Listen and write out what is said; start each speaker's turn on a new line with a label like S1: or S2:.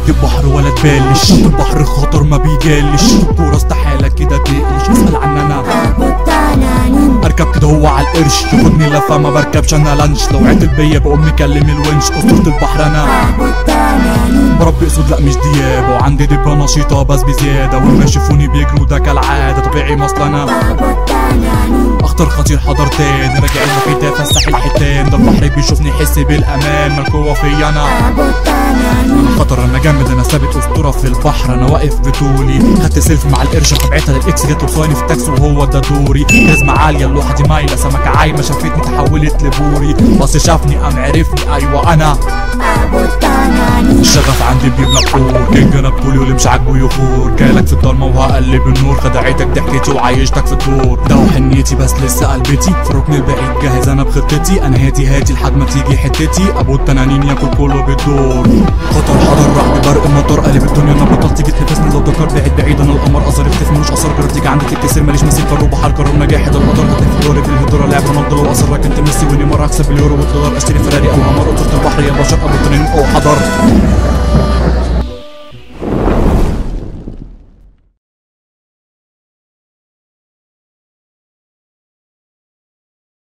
S1: البحر ولا تبالش البحر خطر ما بيجالش الكورة استحالة كده تقلش اسأل عننا
S2: ابو التنانين
S1: اركب كده هو على القرش ياخدني لفه ما بركبش انا لانش لو عتل بيا بقوم مكلم الونش اسطوره البحر انا
S2: ابو التنانين
S1: بربي اسود لا مش ديابه وعندي دبه نشيطه بس بزياده وما يشوفوني بيجروا ده كالعاده طبيعي مصل انا
S2: ابو التنانين
S1: اخطر خطير حضر تاني راجع المحيط فسح الحيتان ده البحر بيشوفني يحس بالامان مالكوا فيا انا
S2: ابو التنانين
S1: انا خطر انا جامد انا ثابت اسطوره في البحر انا واقف بطولي خدت سيلفي مع القرش بعتها للاكس جت وصاني في التاكسي وهو ده دوري كازمة عاليه اللوحه دي مايله سمكه عايمه شافتني تحولت لبوري بس شافني قام عرفني ايوه انا
S2: ابو التنانين
S1: الشغف عندي بيبلع فور كينج انا بطولي واللي مش عاجبه يخور جايلك في الضلمه وهقلب النور خدعتك ضحكتي وعيشتك في الدور ده وحنيتي بس لسه قلبتي في ركن البعيد جاهز انا بخطتي انا هادي هادي لحد ما تيجي حتتي ابو التنانين ياكل كله بالدور خطر حضر راح ببرق المطر قلب الدنيا انا بطلت جيت نفسني لو دكر بعيد بعيد انا القمر اثر اختفي ملوش اثر قررت تيجي عندي تتكسر ماليش مثيل فالرو بحر قرار نجاحد القدر هتلف في دوري في الهدوره لعب رونالدو لو اصر كنت ميسي ونيمار هكسب اليورو والدولار اشتري فراري او عمر قطرة البحر يا بشر ابو التنانين او حضر